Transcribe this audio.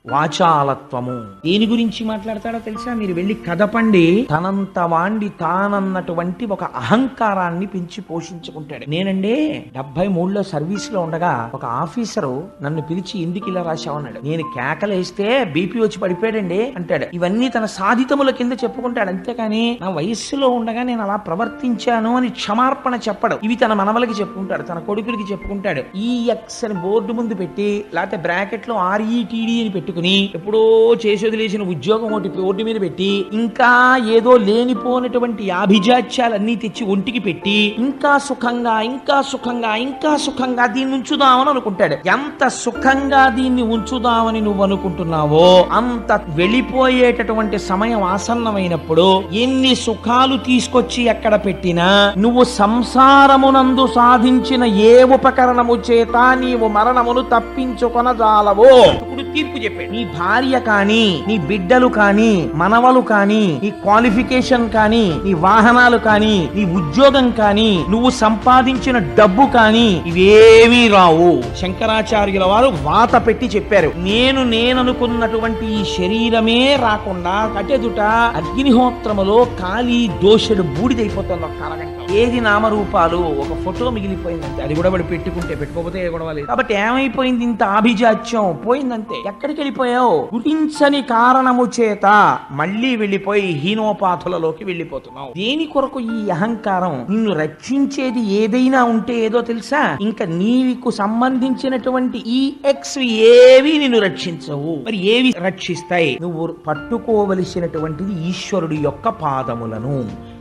వాచాలత్వము దేని గురించి మాట్లాడతాడో తెలుసా మీరు వెళ్ళి కదపండి తనంత వాండి తానన్నటువంటి ఒక అహంకారాన్ని పెంచి పోషించుకుంటాడు నేనండి డెబ్బై మూడులో సర్వీస్ లో ఉండగా ఒక ఆఫీసరు నన్ను పిలిచి ఎందుకు ఇలా రాశావన్నాడు నేను కేకలేస్తే బీపీ వచ్చి పడిపోయాడండి అంటాడు ఇవన్నీ తన సాధితముల కింద చెప్పుకుంటాడు అంతేకాని నా వయస్సులో ఉండగా నేను అలా ప్రవర్తించాను అని క్షమార్పణ చెప్పడు ఇవి తన మనవలకి చెప్పుకుంటాడు తన కొడుకులకి చెప్పుకుంటాడు ఈఎక్స్ అని బోర్డు ముందు పెట్టి లేకపోతే బ్రాకెట్ లో ఆర్ఈటిడి అని పెట్టుకుని ఎప్పుడో చేసి వదిలేసిన ఉద్యోగం ఒకటి బోర్డు మీద పెట్టి ఇంకా ఏదో లేనిపోనటువంటి ఆభిజాత్యాలన్నీ తెచ్చి ఒంటికి పెట్టి ఇంకా సుఖంగా ఇంకా సుఖంగా ఇంకా సుఖంగా దీన్ని ఉంచుదామని అనుకుంటాడు ఎంత సుఖంగా దీన్ని ఉంచుదామని నువ్వు అనుకుంటున్నావో అంత వెళ్ళిపోయేటటువంటి సమయం ఆసన్నమైనప్పుడు ఎన్ని సుఖాలు తీసుకొచ్చి ఎక్కడ పెట్టినా నువ్వు సంసారమునందు సాధించిన ఏ ఉపకరణము చేత నీవు మరణమును తప్పించుకొనజాలవో ఇప్పుడు తీర్పు చెప్పాడు నీ భార్య కానీ నీ బిడ్డలు కానీ మనవలు కానీ నీ క్వాలిఫికేషన్ కానీ నీ వాహనాలు కానీ నీ ఉద్యోగం కానీ నువ్వు సంపాదించిన డబ్బు కానీ ఇవేమీ రావు శంకరాచార్యుల వారు వాత పెట్టి చెప్పారు నేను నేననుకున్నటువంటి ఈ శరీరమే రాకుండా కటెదుట అగ్నిహోత్రములో కాలి దోషుడు బూడిదైపోతుంది ఒక అరగంట ఏది నామరూపాలు ఒక ఫోటో మిగిలిపోయిందంటే అది కూడా వాడు పెట్టుకుంటే పెట్టుకోకపోతే ఏ గొడవ లేదు కాబట్టి ఏమైపోయింది ఇంత ఆభిజాత్యం పోయిందంతే ఎక్కడికి వెళ్ళిపోయావు గుర్తించని కారణము చేత మళ్ళీ వెళ్ళిపోయి హీనోపాధులలోకి వెళ్ళిపోతున్నావు దేని కొరకు ఈ అహంకారం నిన్ను రక్షించేది ఏదైనా ఉంటే ఏదో తెలుసా ఇంకా నీకు సంబంధించినటువంటి ఈ ఎక్స్ ఏవి నిన్ను రక్షించవు మరి ఏవి రక్షిస్తాయి నువ్వు పట్టుకోవలసినటువంటిది ఈశ్వరుడి యొక్క పాదములను